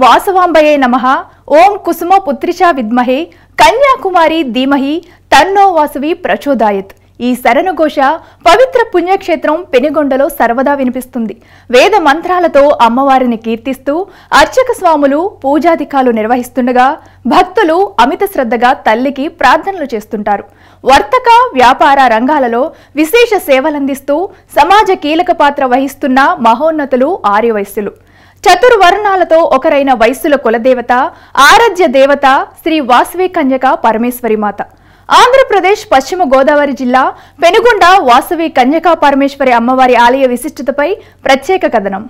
వాసవాంబయే నమః ఓం కుసుమ పుత్రిచా విద్మహే కన్యాకుమారి ధీమహి తన్నో వాసవి ప్రచోదాయత్ ఈ శరణఘోష పవిత్ర పుణ్యక్షేత్రం పెనుగొండలో సర్వదా వినిపిస్తుంది వేద మంత్రాలతో అమ్మవారిని కీర్తిస్తూ అర్చక స్వాములు పూజాధికాలు నిర్వహిస్తుండగా భక్తులు అమిత శ్రద్ధగా తల్లికి ప్రార్థనలు చేస్తుంటారు వర్తక వ్యాపార రంగాలలో విశేష సేవలందిస్తూ సమాజ కీలక పాత్ర వహిస్తున్న మహోన్నతులు ఆర్యవైశ్యులు చతుర్వర్ణాలతో ఒకరైన వైశ్యుల కులదేవత ఆరాధ్య దేవత శ్రీ వాసవి కన్యక పరమేశ్వరి మాత ఆంధ్రప్రదేశ్ పశ్చిమ గోదావరి జిల్లా పెనుగొండ వాసవి కన్యకా పరమేశ్వరి అమ్మవారి ఆలయ విశిష్టతపై ప్రత్యేక కథనం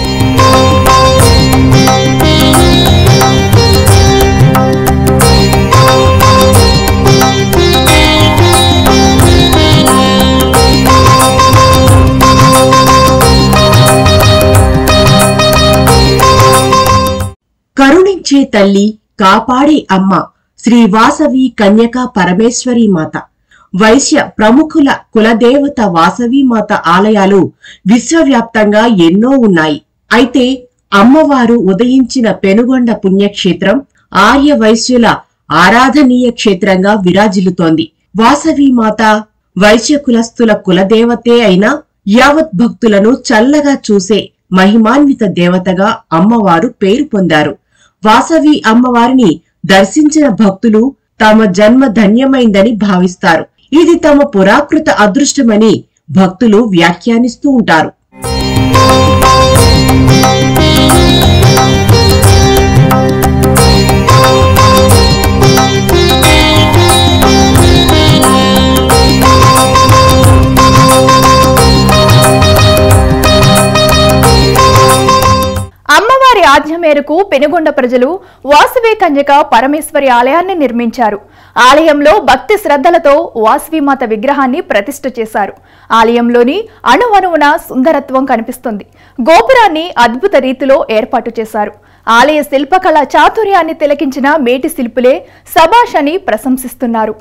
కరుణించే తల్లి కాపాడే అమ్మ శ్రీ వాసవి కన్యకా పరమేశ్వరి మాత వైశ్య ప్రముఖుల కులదేవత వాసవి మాత ఆలయాలు విశ్వవ్యాప్తంగా ఎన్నో ఉన్నాయి అయితే అమ్మవారు ఉదయించిన పెనుగొండ పుణ్యక్షేత్రం ఆర్య వైశ్యుల ఆరాధనీయ క్షేత్రంగా విరాజిల్లుతోంది వాసవి మాత వైశ్య కులస్తుల కులదేవతే అయిన యావత్ భక్తులను చల్లగా చూసే మహిమాన్విత దేవతగా అమ్మవారు పేరు పొందారు వాసవి అమ్మవారిని దర్శించిన భక్తులు తమ జన్మ ధన్యమైందని భావిస్తారు ఇది తమ పురాకృత అదృష్టమని భక్తులు వ్యాఖ్యానిస్తూ ఉంటారు అమ్మవారి ఆజ్ఞ మేరకు పెనుగొండ ప్రజలు వాసవి కన్యక పరమేశ్వరి ఆలయాన్ని నిర్మించారు ఆలయంలో భక్తి శ్రద్ధలతో వాసవిమాత విగ్రహాన్ని ప్రతిష్ఠ చేశారు ఆలయంలోని అణువణువున సుందరత్వం కనిపిస్తుంది గోపురాన్ని అద్భుత రీతిలో ఏర్పాటు చేశారు ఆలయ శిల్పకళ చాతుర్యాన్ని తిలకించిన మేటి శిల్పులే సభాష్ అని ప్రశంసిస్తున్నారు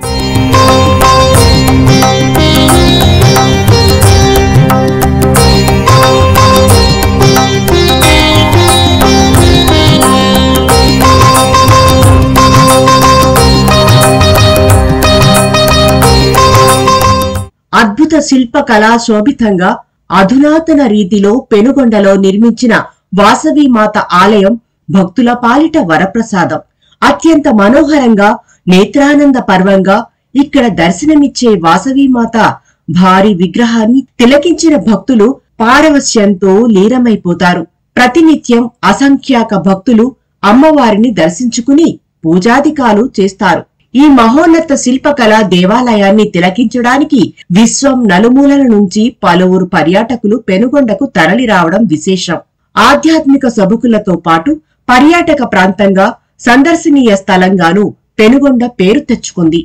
అద్భుత శిల్ప కళా శోభితంగా అధునాతన రీతిలో పెనుగొండలో నిర్మించిన వాసవి మాత ఆలయం భక్తుల పాలిట వరప్రసాదం అత్యంత మనోహరంగా నేత్రానంద పర్వంగా ఇక్కడ దర్శనమిచ్చే వాసవి మాత భారీ విగ్రహాన్ని తిలకించిన భక్తులు పారవస్యంతో లీనమైపోతారు ప్రతినిత్యం అసంఖ్యాక భక్తులు అమ్మవారిని దర్శించుకుని పూజాధికాలు చేస్తారు ఈ మహోన్నత శిల్పకళ దేవాలయాన్ని తిలకించడానికి విశ్వం నలుమూలల నుంచి పలువురు పర్యాటకులు పెనుగొండకు తరలి రావడం విశేషం ఆధ్యాత్మిక సభకులతో పాటు పర్యాటక ప్రాంతంగా సందర్శనీయ స్థలంగాను పెనుగొండ పేరు తెచ్చుకుంది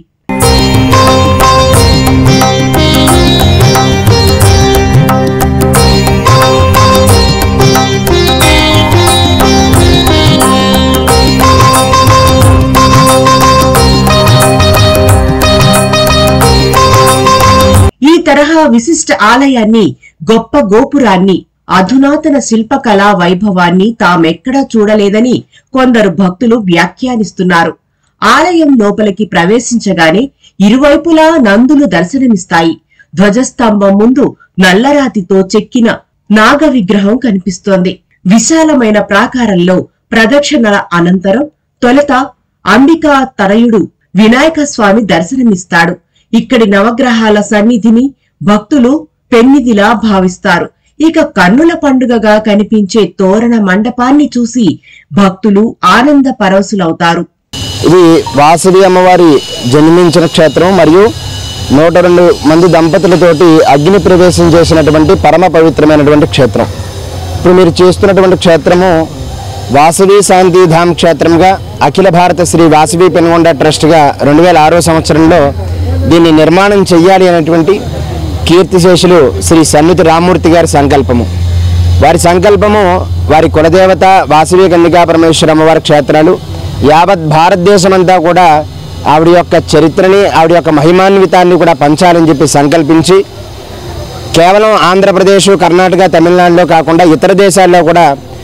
ఈ తరహా విశిష్ట ఆలయాన్ని గొప్ప గోపురాన్ని అధునాతన శిల్పకళా వైభవాన్ని తామెక్కడా చూడలేదని కొందరు భక్తులు వ్యాఖ్యానిస్తున్నారు ఆలయం లోపలికి ప్రవేశించగానే ఇరువైపులా నందులు దర్శనమిస్తాయి ధ్వజస్తంభం ముందు నల్లరాతితో చెక్కిన నాగ విగ్రహం కనిపిస్తోంది విశాలమైన ప్రాకారంలో ప్రదక్షిణల అనంతరం తొలుత అంబికా తనయుడు వినాయక స్వామి దర్శనమిస్తాడు ఇక్కడి నవగ్రహాల సన్నిధిని భక్తులు పెన్నిదిలా భావిస్తారు ఇక కన్నుల పండుగగా కనిపించే తోరణ మండపాన్ని చూసి భక్తులు ఆనంద పరవశులవుతారు ఇది వాసవి అమ్మవారి జన్మించిన క్షేత్రం మరియు నూట రెండు మంది దంపతులతోటి అగ్ని ప్రవేశం చేసినటువంటి పరమ పవిత్రమైనటువంటి క్షేత్రం ఇప్పుడు మీరు చేస్తున్నటువంటి క్షేత్రము వాసవి శాంతిధామ్ క్షేత్రంగా అఖిల భారత శ్రీ వాసవి పెనుగొండ ట్రస్ట్గా రెండు వేల ఆరో సంవత్సరంలో దీన్ని నిర్మాణం చెయ్యాలి అనేటువంటి కీర్తిశేషులు శ్రీ సన్నిధి రామ్మూర్తి గారి సంకల్పము వారి సంకల్పము వారి కులదేవత వాసవి కన్నికా పరమేశ్వర అమ్మవారి క్షేత్రాలు యావత్ భారతదేశమంతా కూడా ఆవిడ యొక్క చరిత్రని ఆవిడ యొక్క మహిమాన్వితాన్ని కూడా పంచాలని చెప్పి సంకల్పించి కేవలం ఆంధ్రప్రదేశ్ కర్ణాటక తమిళనాడులో కాకుండా ఇతర దేశాల్లో కూడా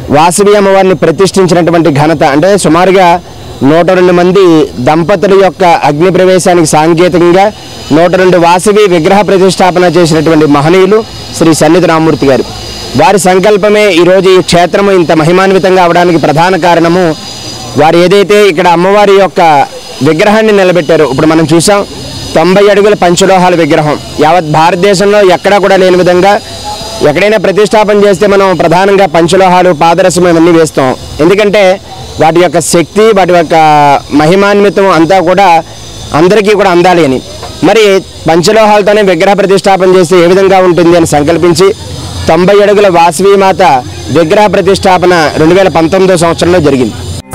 వాసవి అమ్మవారిని ప్రతిష్ఠించినటువంటి ఘనత అంటే సుమారుగా నూట రెండు మంది దంపతుల యొక్క అగ్ని ప్రవేశానికి సాంకేతికంగా నూట రెండు వాసవి విగ్రహ ప్రతిష్టాపన చేసినటువంటి మహనీయులు శ్రీ సన్నిధి రామూర్తి గారు వారి సంకల్పమే ఈరోజు ఈ క్షేత్రము ఇంత మహిమాన్వితంగా అవడానికి ప్రధాన కారణము వారు ఏదైతే ఇక్కడ అమ్మవారి యొక్క విగ్రహాన్ని నిలబెట్టారో ఇప్పుడు మనం చూసాం తొంభై అడుగుల పంచలోహాల విగ్రహం యావత్ భారతదేశంలో ఎక్కడా కూడా లేని విధంగా ఎక్కడైనా ప్రతిష్టాపన చేస్తే మనం ప్రధానంగా పంచలోహాలు పాదరసం ఇవన్నీ వేస్తాం ఎందుకంటే వాటి యొక్క శక్తి వాటి యొక్క మహిమాన్వితం అంతా కూడా అందరికీ కూడా అందాలి అని మరి పంచలోహాలతోనే విగ్రహ ప్రతిష్టాపన చేస్తే ఏ విధంగా ఉంటుంది అని సంకల్పించి తొంభై అడుగుల వాసవి మాత విగ్రహ ప్రతిష్టాపన రెండు వేల పంతొమ్మిదో సంవత్సరంలో జరిగింది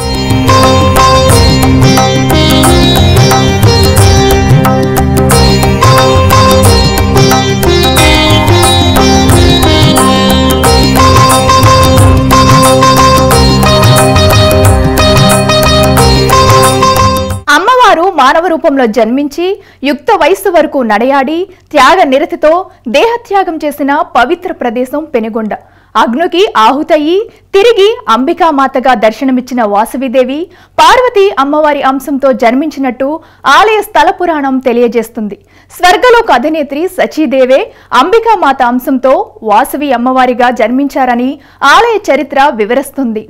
అమ్మవారు మానవ రూపంలో జన్మించి యుక్త వయస్సు వరకు నడయాడి త్యాగ నిరతితో దేహత్యాగం చేసిన పవిత్ర ప్రదేశం పెనుగొండ అగ్నికి ఆహుతయ్యి తిరిగి అంబికామాతగా దర్శనమిచ్చిన వాసవిదేవి పార్వతి అమ్మవారి అంశంతో జన్మించినట్టు ఆలయ స్థల పురాణం తెలియజేస్తుంది స్వర్గలోక అధినేత్రి సచీదేవే అంబికామాత అంశంతో వాసవి అమ్మవారిగా జన్మించారని ఆలయ చరిత్ర వివరిస్తుంది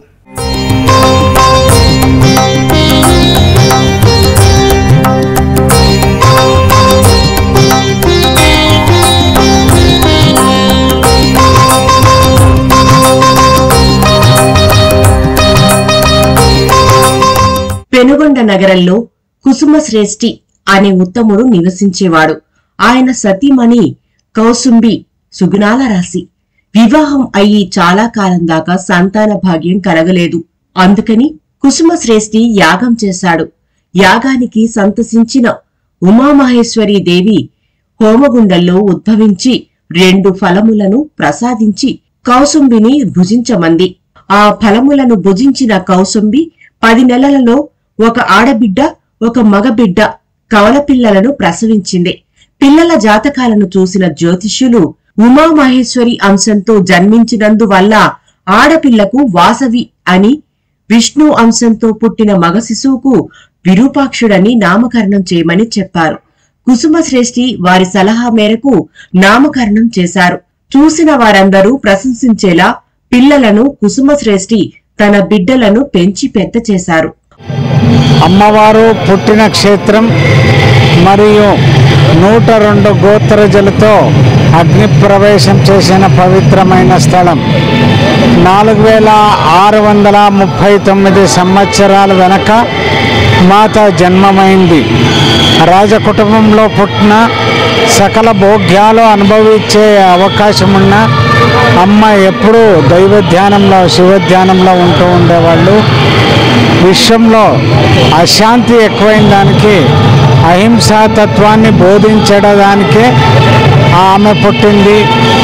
పెనుగొండ నగరంలో కుసుమశ్రేష్ఠి అనే ఉత్తముడు నివసించేవాడు ఆయన సతీమణి కౌసుంబి సుగుణాల రాశి వివాహం అయ్యి చాలా కాలం దాకా సంతాన భాగ్యం కలగలేదు అందుకని కుసుమశ్రేష్ఠి యాగం చేశాడు యాగానికి సంతసించిన ఉమామహేశ్వరీ దేవి హోమగుండంలో ఉద్భవించి రెండు ఫలములను ప్రసాదించి కౌసుంబిని భుజించమంది ఆ ఫలములను భుజించిన కౌసుంబి పది నెలలలో ఒక ఆడబిడ్డ ఒక మగబిడ్డ కవలపిల్లలను ప్రసవించింది పిల్లల జాతకాలను చూసిన జ్యోతిష్యులు ఉమామహేశ్వరి అంశంతో జన్మించినందువల్ల ఆడపిల్లకు వాసవి అని విష్ణు అంశంతో పుట్టిన మగ శిశువుకు విరూపాక్షుడని నామకరణం చేయమని చెప్పారు కుసుమశ్రేష్ఠి వారి సలహా మేరకు నామకరణం చేశారు చూసిన వారందరూ ప్రశంసించేలా పిల్లలను కుసుమశ్రేష్ఠి తన బిడ్డలను పెంచి పెద్ద చేశారు అమ్మవారు పుట్టిన క్షేత్రం మరియు నూట రెండు గోత్రజలతో అగ్ని ప్రవేశం చేసిన పవిత్రమైన స్థలం నాలుగు వేల ఆరు వందల ముప్పై తొమ్మిది సంవత్సరాల వెనక మాత జన్మమైంది రాజకుటుంబంలో పుట్టిన సకల భోగ్యాలు అనుభవించే అవకాశం ఉన్న అమ్మ ఎప్పుడూ దైవ ధ్యానంలో శివ ధ్యానంలో ఉంటూ ఉండేవాళ్ళు విశ్వంలో అశాంతి ఎక్కువైన దానికి అహింసా తత్వాన్ని బోధించడానికే ఆమె పుట్టింది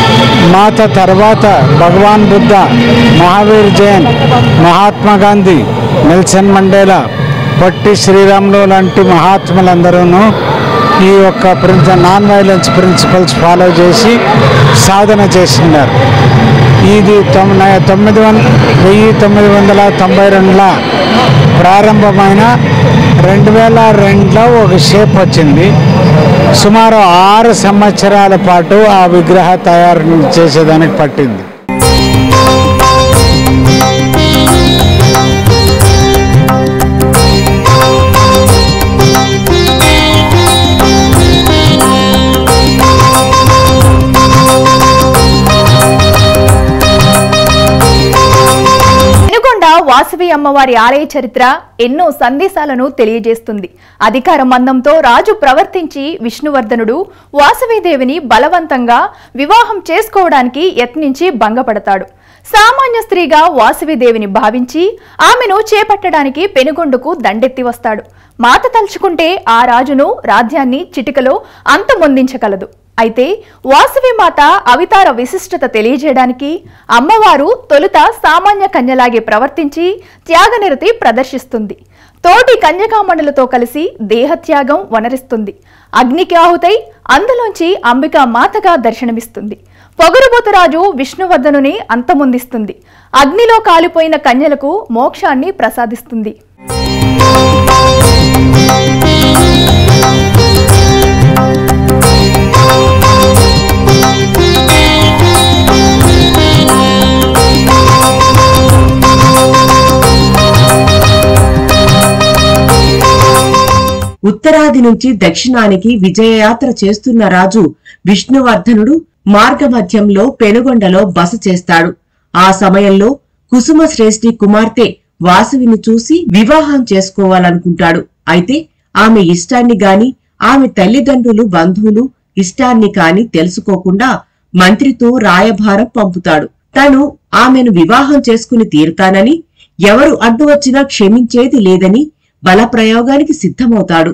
మాత తర్వాత భగవాన్ బుద్ధ మహావీర్ జైన్ మహాత్మా గాంధీ నెల్సన్ మండేలా పొట్టి శ్రీరాములు లాంటి మహాత్ములందరూ ఈ యొక్క ప్రిన్సి నాన్ వైలెన్స్ ప్రిన్సిపల్స్ ఫాలో చేసి సాధన చేసినారు ఇది తొమ్మిది తొమ్మిది వంద వెయ్యి తొమ్మిది వందల తొంభై రెండులో ప్రారంభమైన రెండు వేల రెండులో ఒక షేప్ వచ్చింది సుమారు ఆరు సంవత్సరాల పాటు ఆ విగ్రహ తయారు చేసేదానికి పట్టింది పెనుగొండ వాసవి అమ్మవారి ఆలయ చరిత్ర ఎన్నో సందేశాలను తెలియజేస్తుంది అధికార మందంతో రాజు ప్రవర్తించి విష్ణువర్ధనుడు వాసవీదేవిని బలవంతంగా వివాహం చేసుకోవడానికి యత్నించి భంగపడతాడు సామాన్య స్త్రీగా వాసవిదేవిని భావించి ఆమెను చేపట్టడానికి పెనుగొండకు దండెత్తి వస్తాడు మాత తలుచుకుంటే ఆ రాజును రాజ్యాన్ని చిటికలో అంతమొందించగలదు అయితే వాసవి మాత అవతార విశిష్టత తెలియజేయడానికి అమ్మవారు తొలుత సామాన్య కన్యలాగే ప్రవర్తించి త్యాగనిరతి ప్రదర్శిస్తుంది తోటి కన్యకామణులతో కలిసి దేహత్యాగం వనరిస్తుంది అగ్నికి ఆహుతై అందులోంచి అంబికా మాతగా దర్శనమిస్తుంది పొగరుబోతురాజు విష్ణువర్ధనుని అంతమొందిస్తుంది అగ్నిలో కాలిపోయిన కన్యలకు మోక్షాన్ని ప్రసాదిస్తుంది ఉత్తరాది నుంచి దక్షిణానికి విజయయాత్ర చేస్తున్న రాజు విష్ణువర్ధనుడు మార్గమధ్యంలో పెనుగొండలో బస చేస్తాడు ఆ సమయంలో కుసుమ శ్రేష్ఠి కుమార్తె వాసవిని చూసి వివాహం చేసుకోవాలనుకుంటాడు అయితే ఆమె ఇష్టాన్ని గాని ఆమె తల్లిదండ్రులు బంధువులు ఇష్టాన్ని కాని తెలుసుకోకుండా మంత్రితో రాయభారం పంపుతాడు తను ఆమెను వివాహం చేసుకుని తీరుతానని ఎవరు అడ్డు వచ్చినా క్షమించేది లేదని బలప్రయోగానికి సిద్ధమవుతాడు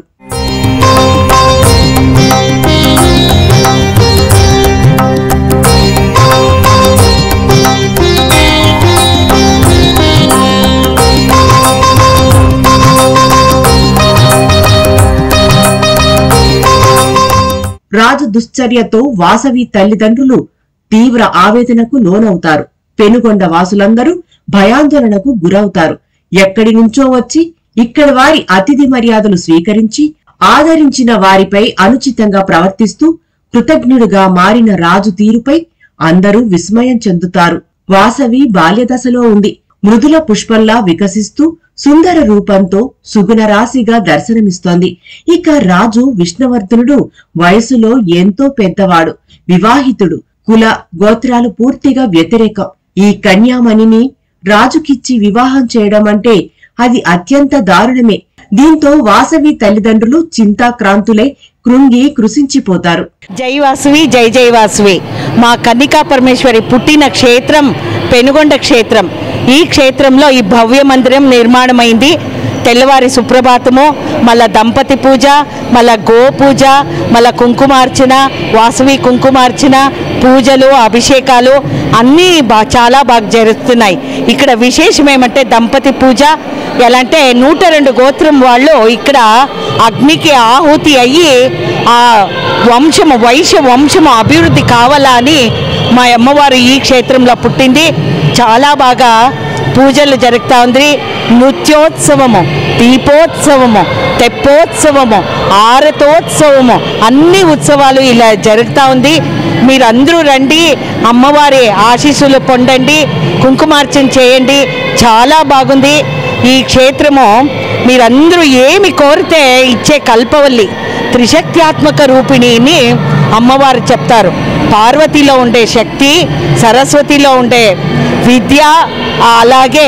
రాజు దుశ్చర్యతో వాసవి తల్లిదండ్రులు తీవ్ర ఆవేదనకు లోనవుతారు పెనుగొండ వాసులందరూ భయాందోళనకు గురవుతారు ఎక్కడి నుంచో వచ్చి ఇక్కడి వారి అతిథి మర్యాదలు స్వీకరించి ఆదరించిన వారిపై అనుచితంగా ప్రవర్తిస్తూ కృతజ్ఞుడుగా మారిన రాజు తీరుపై అందరూ విస్మయం చెందుతారు వాసవి బాల్యదశలో ఉంది మృదుల పుష్పంలా వికసిస్తూ సుందర రూపంతో సుగుణ రాశిగా దర్శనమిస్తోంది ఇక రాజు విష్ణువర్ధనుడు వయసులో ఎంతో పెద్దవాడు వివాహితుడు కుల గోత్రాలు పూర్తిగా వ్యతిరేకం ఈ కన్యామణిని రాజుకిచ్చి వివాహం చేయడం అంటే అది అత్యంత దారుణమే దీంతో వాసవి తల్లిదండ్రులు చింతాక్రాంతులై కృంగి కృషించిపోతారు జై వాసువి జై జై వాసువి మా కన్నికా పరమేశ్వరి పుట్టిన క్షేత్రం పెనుగొండ క్షేత్రం ఈ క్షేత్రంలో ఈ భవ్య మందిరం నిర్మాణమైంది తెల్లవారి సుప్రభాతము మళ్ళా దంపతి పూజ మళ్ళా గో పూజ మళ్ళా కుంకుమార్చన వాసవి కుంకుమార్చన పూజలు అభిషేకాలు అన్నీ బా చాలా బాగా జరుగుతున్నాయి ఇక్కడ విశేషం ఏమంటే దంపతి పూజ ఎలా అంటే నూట రెండు గోత్రం వాళ్ళు ఇక్కడ అగ్నికి ఆహుతి అయ్యి ఆ వంశము వైశ్య వంశము అభివృద్ధి కావాలా అని మా అమ్మవారు ఈ క్షేత్రంలో పుట్టింది చాలా బాగా పూజలు జరుగుతూ ఉంది నృత్యోత్సవము దీపోత్సవము తెప్పోత్సవము ఆరతోత్సవము అన్ని ఉత్సవాలు ఇలా జరుగుతూ ఉంది మీరందరూ రండి అమ్మవారి ఆశీస్సులు పొందండి కుంకుమార్చన చేయండి చాలా బాగుంది ఈ క్షేత్రము మీరందరూ ఏమి కోరితే ఇచ్చే కల్పవల్లి త్రిశక్త్యాత్మక రూపిణిని అమ్మవారు చెప్తారు పార్వతిలో ఉండే శక్తి సరస్వతిలో ఉండే విద్య అలాగే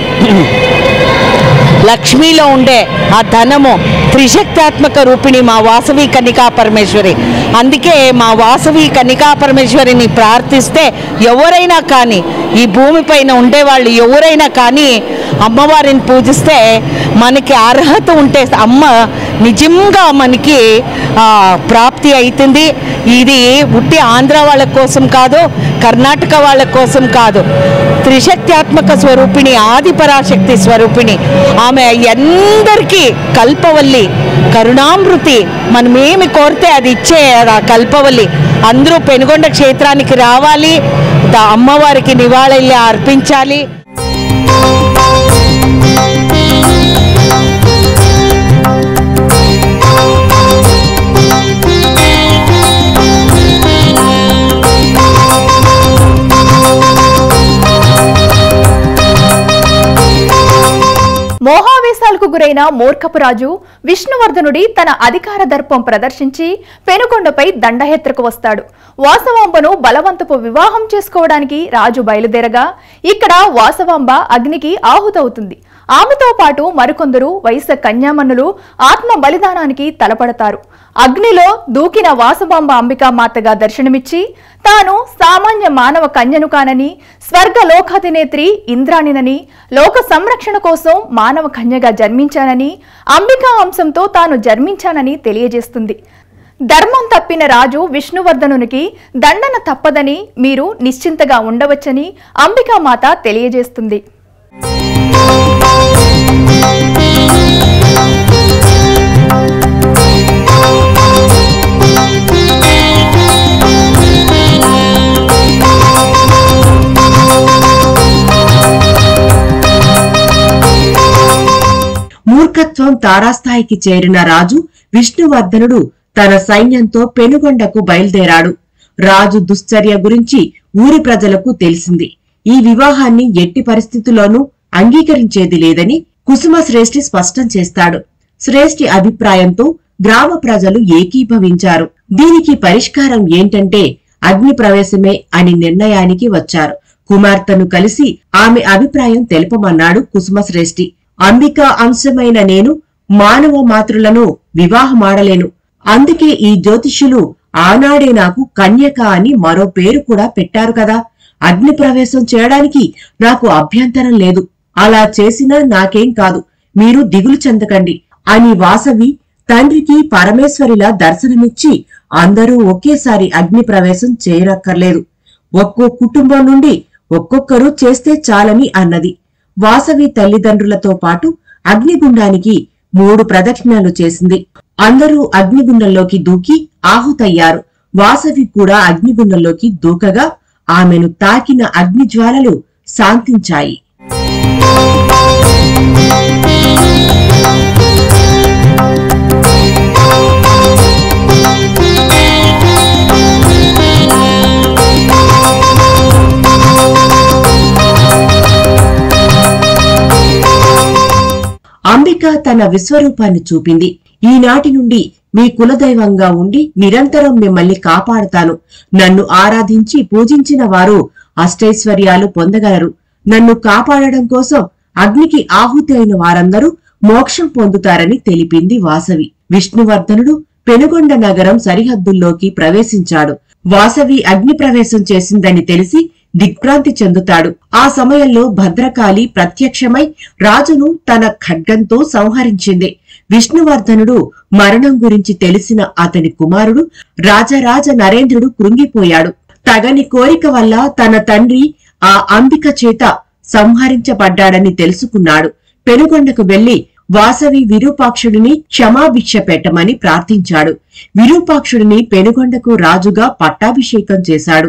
లక్ష్మిలో ఉండే ఆ ధనము త్రిశక్తాత్మక రూపిణి మా వాసవి కన్నికా పరమేశ్వరి అందుకే మా వాసవి కన్నికా పరమేశ్వరిని ప్రార్థిస్తే ఎవరైనా కానీ ఈ భూమిపైన ఉండేవాళ్ళు ఎవరైనా కానీ అమ్మవారిని పూజిస్తే మనకి అర్హత ఉంటే అమ్మ నిజంగా మనకి ఆ, ప్రాప్తి అవుతుంది ఇది ఉట్టి ఆంధ్ర వాళ్ళ కోసం కాదు కర్ణాటక వాళ్ళ కోసం కాదు త్రిశక్త్యాత్మక స్వరూపిణి ఆది పరాశక్తి స్వరూపిణి ఆమె అందరికీ కల్పవల్లి కరుణామృతి మనమేమి కోరితే అది ఇచ్చే ఆ కల్పవల్లి అందరూ పెనుగొండ క్షేత్రానికి రావాలి దా- అమ్మవారికి నివాళి అర్పించాలి మోహావేశాలకు గురైన మూర్ఖపు రాజు విష్ణువర్ధనుడి తన అధికార దర్పం ప్రదర్శించి పెనుగొండపై దండయాత్రకు వస్తాడు వాసవాంబను బలవంతపు వివాహం చేసుకోవడానికి రాజు బయలుదేరగా ఇక్కడ వాసవాంబ అగ్నికి ఆహుతవుతుంది ఆమెతో పాటు మరికొందరు వయసు కన్యామన్నులు ఆత్మ బలిదానానికి తలపడతారు అగ్నిలో దూకిన వాసవాంబ అంబికా మాతగా దర్శనమిచ్చి తాను సామాన్య మానవ కన్యను కానని స్వర్గ లోకాధినేత్రి ఇంద్రాణినని లోక సంరక్షణ కోసం మానవ కన్యగా జన్మించానని అంబికా అంశంతో తాను జన్మించానని తెలియజేస్తుంది ధర్మం తప్పిన రాజు విష్ణువర్ధనునికి దండన తప్పదని మీరు నిశ్చింతగా ఉండవచ్చని అంబికామాత తెలియజేస్తుంది మూర్ఖత్వం తారాస్థాయికి చేరిన రాజు విష్ణువర్ధనుడు తన సైన్యంతో పెనుగొండకు బయలుదేరాడు రాజు దుశ్చర్య గురించి ఊరి ప్రజలకు తెలిసింది ఈ వివాహాన్ని ఎట్టి పరిస్థితుల్లోనూ అంగీకరించేది లేదని కుసుమ శ్రేష్ఠి స్పష్టం చేస్తాడు శ్రేష్ఠి అభిప్రాయంతో గ్రామ ప్రజలు ఏకీభవించారు దీనికి పరిష్కారం ఏంటంటే అగ్ని ప్రవేశమే అని నిర్ణయానికి వచ్చారు కుమార్తెను కలిసి ఆమె అభిప్రాయం తెలుపమన్నాడు కుసుమశ్రేష్ఠి అంబిక అంశమైన నేను మానవ మాతృలను వివాహమాడలేను అందుకే ఈ జ్యోతిష్యులు ఆనాడే నాకు కన్యక అని మరో పేరు కూడా పెట్టారు కదా అగ్ని ప్రవేశం చేయడానికి నాకు అభ్యంతరం లేదు అలా చేసినా నాకేం కాదు మీరు దిగులు చెందకండి అని వాసవి తండ్రికి పరమేశ్వరిలా దర్శనమిచ్చి అందరూ ఒకేసారి అగ్ని ప్రవేశం చేయనక్కర్లేదు ఒక్కో కుటుంబం నుండి ఒక్కొక్కరు చేస్తే చాలని అన్నది వాసవి తల్లిదండ్రులతో పాటు అగ్నిగుండానికి మూడు ప్రదక్షిణలు చేసింది అందరూ అగ్నిగుండంలోకి దూకి ఆహుతయ్యారు వాసవి కూడా అగ్నిగుండంలోకి దూకగా ఆమెను తాకిన అగ్నిజ్వాలలు శాంతించాయి అంబిక తన విశ్వరూపాన్ని చూపింది ఈనాటి నుండి మీ కులదైవంగా ఉండి నిరంతరం మిమ్మల్ని కాపాడుతాను నన్ను ఆరాధించి పూజించిన వారు అష్టైశ్వర్యాలు పొందగలరు నన్ను కాపాడడం కోసం అగ్నికి ఆహుతి అయిన వారందరూ మోక్షం పొందుతారని తెలిపింది వాసవి విష్ణువర్ధనుడు పెనుగొండ నగరం సరిహద్దుల్లోకి ప్రవేశించాడు వాసవి అగ్ని ప్రవేశం చేసిందని తెలిసి దిగ్భ్రాంతి చెందుతాడు ఆ సమయంలో భద్రకాళి ప్రత్యక్షమై రాజును తన ఖడ్గంతో సంహరించింది విష్ణువర్ధనుడు మరణం గురించి తెలిసిన అతని కుమారుడు రాజరాజ నరేంద్రుడు కృంగిపోయాడు తగని కోరిక వల్ల తన తండ్రి ఆ అంబిక చేత సంహరించబడ్డాడని తెలుసుకున్నాడు పెనుగొండకు వెళ్లి వాసవి విరూపాక్షుడిని క్షమాభిక్ష పెట్టమని ప్రార్థించాడు విరూపాక్షుడిని పెనుగొండకు రాజుగా పట్టాభిషేకం చేశాడు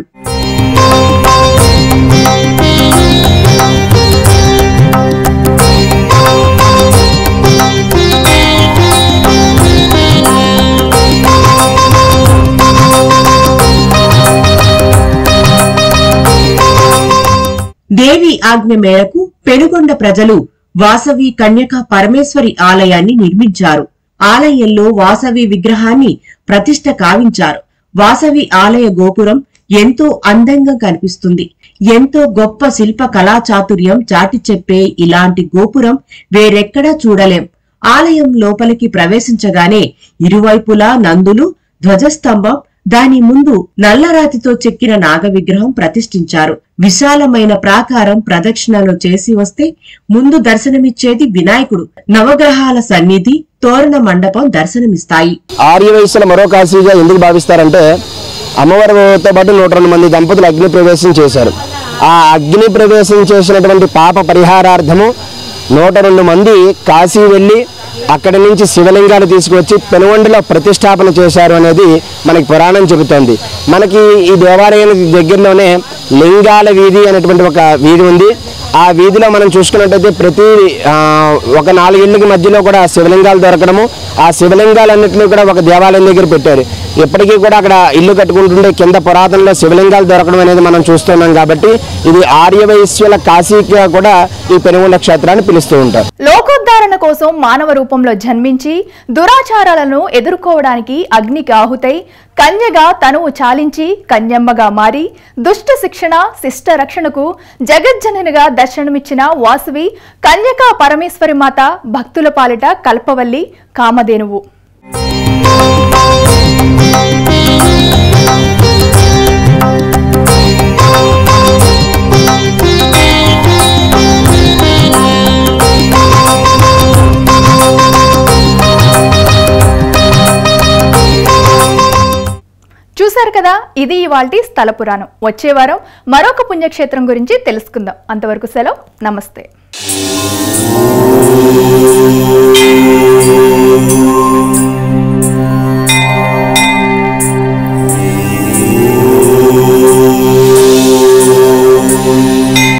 దేవి ఆజ్ఞ మేరకు పెనుగొండ ప్రజలు వాసవి కన్యక పరమేశ్వరి ఆలయాన్ని నిర్మించారు ఆలయంలో వాసవి విగ్రహాన్ని ప్రతిష్ఠ కావించారు వాసవి ఆలయ గోపురం ఎంతో అందంగా కనిపిస్తుంది ఎంతో గొప్ప శిల్ప కళా చాతుర్యం చాటి చెప్పే ఇలాంటి గోపురం వేరెక్కడా చూడలేం ఆలయం లోపలికి ప్రవేశించగానే ఇరువైపులా నందులు ధ్వజస్తంభం దాని ముందు నల్లరాతితో చెక్కిన నాగ విగ్రహం ప్రతిష్ఠించారు విశాలమైన ప్రాకారం ప్రదక్షిణలు చేసి వస్తే ముందు దర్శనమిచ్చేది వినాయకుడు నవగ్రహాల సన్నిధి తోరణ మండపం దర్శనమిస్తాయి ఆర్యవయస్సుల మరో కాశీగా ఎందుకు భావిస్తారంటే అమ్మవారితో పాటు నూట రెండు మంది దంపతులు అగ్ని ప్రవేశం చేశారు ఆ అగ్ని ప్రవేశం చేసినటువంటి పాప పరిహారార్థము నూట రెండు మంది కాశీ వెళ్ళి అక్కడి నుంచి శివలింగాలు తీసుకొచ్చి పెనుగొండలో ప్రతిష్టాపన చేశారు అనేది మనకి పురాణం చెబుతోంది మనకి ఈ దేవాలయానికి దగ్గరలోనే లింగాల వీధి అనేటువంటి ఒక వీధి ఉంది ఆ వీధిలో మనం చూసుకున్నట్టయితే ప్రతి ఆ, ఒక నాలుగిళ్ళకి మధ్యలో కూడా శివలింగాలు దొరకడము ఆ శివలింగాలన్నింటినీ కూడా ఒక దేవాలయం దగ్గర పెట్టారు ఇప్పటికీ కూడా అక్కడ ఇల్లు కట్టుకుంటుంటే కింద పురాతనలో శివలింగాలు దొరకడం అనేది మనం చూస్తున్నాం కాబట్టి ఇది ఆర్యవైశ్యుల కాశీగా కూడా ఈ పెనుగొండ క్షేత్రాన్ని పిలుస్తూ ఉంటారు లోకోద్ధారణ కోసం మానవ రూపంలో జన్మించి దురాచారాలను ఎదుర్కోవడానికి అగ్నికి ఆహుతై కన్యగా తనువు చాలించి కన్యమ్మగా మారి దుష్ట శిక్షణ శిష్ట రక్షణకు జగజ్జననిగా దర్శనమిచ్చిన వాసవి కన్యకా పరమేశ్వరి మాత భక్తుల పాలిట కల్పవల్లి కామధేనువు చూశారు కదా ఇది ఇవాల్టి స్థల పురాణం వచ్చే వారం మరొక పుణ్యక్షేత్రం గురించి తెలుసుకుందాం అంతవరకు సెలవు నమస్తే